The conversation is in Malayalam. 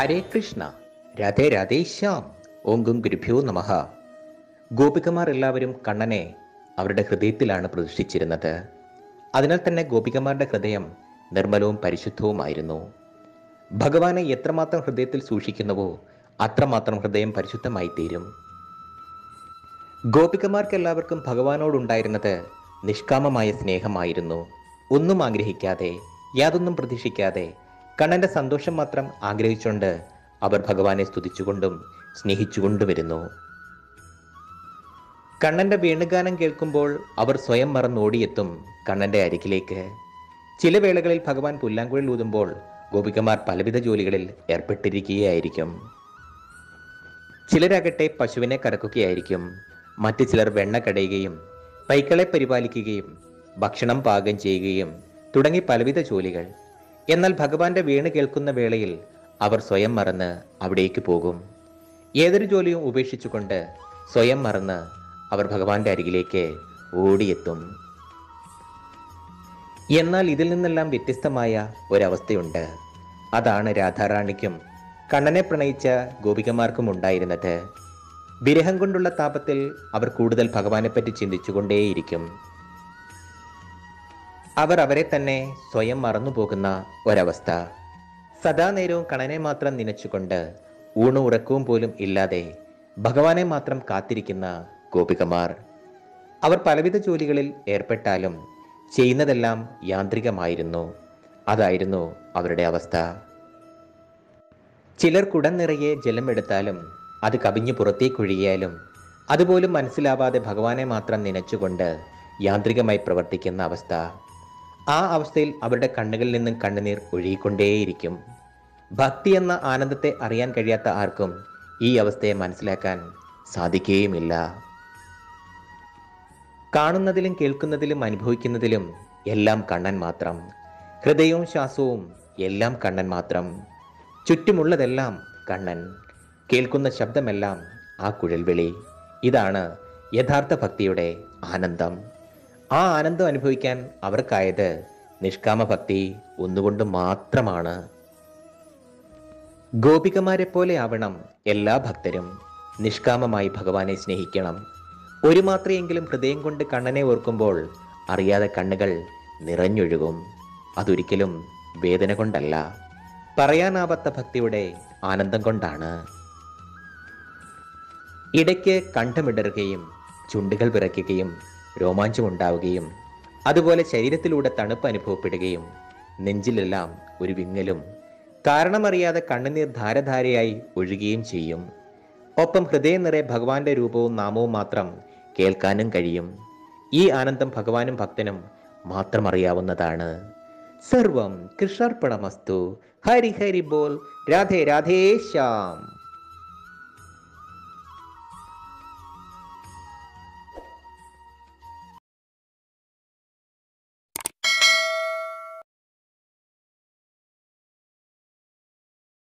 ഹരേ കൃഷ്ണ രാധേ രാധേ ശ്യാം ഓം ഗും ഗുരുഭ്യോ നമഃ ഗോപികമാർ എല്ലാവരും കണ്ണനെ അവരുടെ ഹൃദയത്തിലാണ് പ്രതിഷ്ഠിച്ചിരുന്നത് അതിനാൽ തന്നെ ഗോപികമാരുടെ ഹൃദയം നിർമ്മലവും പരിശുദ്ധവുമായിരുന്നു ഭഗവാനെ എത്രമാത്രം ഹൃദയത്തിൽ സൂക്ഷിക്കുന്നുവോ അത്രമാത്രം ഹൃദയം പരിശുദ്ധമായി തീരും ഗോപികമാർക്ക് എല്ലാവർക്കും ഭഗവാനോടുണ്ടായിരുന്നത് നിഷ്കാമമായ സ്നേഹമായിരുന്നു ഒന്നും ആഗ്രഹിക്കാതെ യാതൊന്നും പ്രതീക്ഷിക്കാതെ കണ്ണന്റെ സന്തോഷം മാത്രം ആഗ്രഹിച്ചുകൊണ്ട് അവർ ഭഗവാനെ സ്തുതിച്ചുകൊണ്ടും സ്നേഹിച്ചുകൊണ്ടും വരുന്നു കണ്ണന്റെ വേണുഗാനം കേൾക്കുമ്പോൾ അവർ സ്വയം മറന്നോടിയെത്തും കണ്ണന്റെ അരികിലേക്ക് ചില വേളകളിൽ ഭഗവാൻ പുല്ലാങ്കുഴൽ ഊതുമ്പോൾ ഗോപികമാർ പലവിധ ജോലികളിൽ ഏർപ്പെട്ടിരിക്കുകയായിരിക്കും ചിലരാകട്ടെ പശുവിനെ കറക്കുകയായിരിക്കും മറ്റു ചിലർ വെണ്ണ കടയുകയും പൈക്കളെ പരിപാലിക്കുകയും ഭക്ഷണം പാകം ചെയ്യുകയും തുടങ്ങി പലവിധ ജോലികൾ എന്നാൽ ഭഗവാന്റെ വീണ് കേൾക്കുന്ന വേളയിൽ അവർ സ്വയം മറന്ന് അവിടേക്ക് പോകും ഏതൊരു ജോലിയും ഉപേക്ഷിച്ചുകൊണ്ട് സ്വയം മറന്ന് അവർ ഭഗവാന്റെ അരികിലേക്ക് ഓടിയെത്തും എന്നാൽ ഇതിൽ നിന്നെല്ലാം വ്യത്യസ്തമായ ഒരവസ്ഥയുണ്ട് അതാണ് രാധാറാണിക്കും കണ്ണനെ പ്രണയിച്ച ഗോപികമാർക്കും ഉണ്ടായിരുന്നത് വിരഹം കൊണ്ടുള്ള താപത്തിൽ അവർ കൂടുതൽ ഭഗവാനെപ്പറ്റി ചിന്തിച്ചുകൊണ്ടേയിരിക്കും അവർ അവരെ തന്നെ സ്വയം മറന്നുപോകുന്ന ഒരവസ്ഥ സദാ നേരവും കണനെ മാത്രം നനച്ചുകൊണ്ട് ഊണും ഉറക്കവും പോലും ഇല്ലാതെ ഭഗവാനെ മാത്രം കാത്തിരിക്കുന്ന ഗോപികമാർ അവർ പലവിധ ജോലികളിൽ ഏർപ്പെട്ടാലും ചെയ്യുന്നതെല്ലാം യാന്ത്രികമായിരുന്നു അതായിരുന്നു അവരുടെ അവസ്ഥ ചിലർ കുടം നിറയെ ജലമെടുത്താലും അത് കവിഞ്ഞു പുറത്തേക്കൊഴിയാലും അതുപോലും മനസ്സിലാവാതെ ഭഗവാനെ മാത്രം നനച്ചുകൊണ്ട് യാന്ത്രികമായി പ്രവർത്തിക്കുന്ന അവസ്ഥ ആ അവസ്ഥയിൽ അവരുടെ കണ്ണുകളിൽ നിന്നും കണ്ണുനീർ ഒഴുകിക്കൊണ്ടേയിരിക്കും ഭക്തി എന്ന ആനന്ദത്തെ അറിയാൻ കഴിയാത്ത ആർക്കും ഈ അവസ്ഥയെ മനസ്സിലാക്കാൻ സാധിക്കുകയുമില്ല കാണുന്നതിലും കേൾക്കുന്നതിലും അനുഭവിക്കുന്നതിലും എല്ലാം കണ്ണൻ മാത്രം ഹൃദയവും ശ്വാസവും എല്ലാം കണ്ണൻ മാത്രം ചുറ്റുമുള്ളതെല്ലാം കണ്ണൻ കേൾക്കുന്ന ശബ്ദമെല്ലാം ആ കുഴൽവിളി ഇതാണ് യഥാർത്ഥ ഭക്തിയുടെ ആനന്ദം ആ ആനന്ദം അനുഭവിക്കാൻ അവർക്കായത് നിഷ്കാമ ഭക്തി ഒന്നുകൊണ്ട് മാത്രമാണ് ഗോപികമാരെ പോലെ ആവണം എല്ലാ ഭക്തരും നിഷ്കാമമായി ഭഗവാനെ സ്നേഹിക്കണം ഒരു മാത്രയെങ്കിലും ഹൃദയം കൊണ്ട് കണ്ണനെ ഓർക്കുമ്പോൾ അറിയാതെ കണ്ണുകൾ നിറഞ്ഞൊഴുകും അതൊരിക്കലും വേദന കൊണ്ടല്ല പറയാനാവാത്ത ഭക്തിയുടെ ആനന്ദം കൊണ്ടാണ് ഇടയ്ക്ക് കണ്ഠമിടറുകയും ചുണ്ടുകൾ വിറയ്ക്കുകയും രോമാഞ്ചമുണ്ടാവുകയും അതുപോലെ ശരീരത്തിലൂടെ തണുപ്പ് അനുഭവപ്പെടുകയും നെഞ്ചിലെല്ലാം ഒരു വിങ്ങലും കാരണമറിയാതെ കണ്ണുനീർ ധാരധാരയായി ഒഴുകുകയും ചെയ്യും ഒപ്പം ഹൃദയം നിറയെ ഭഗവാന്റെ രൂപവും നാമവും മാത്രം കേൾക്കാനും കഴിയും ഈ ആനന്ദം ഭഗവാനും ഭക്തനും മാത്രം അറിയാവുന്നതാണ് സർവം കൃഷ്ണർപ്പണമസ്തു ഹരി ഹരി ബോൾ രാധേ രാധേ ശ്യാം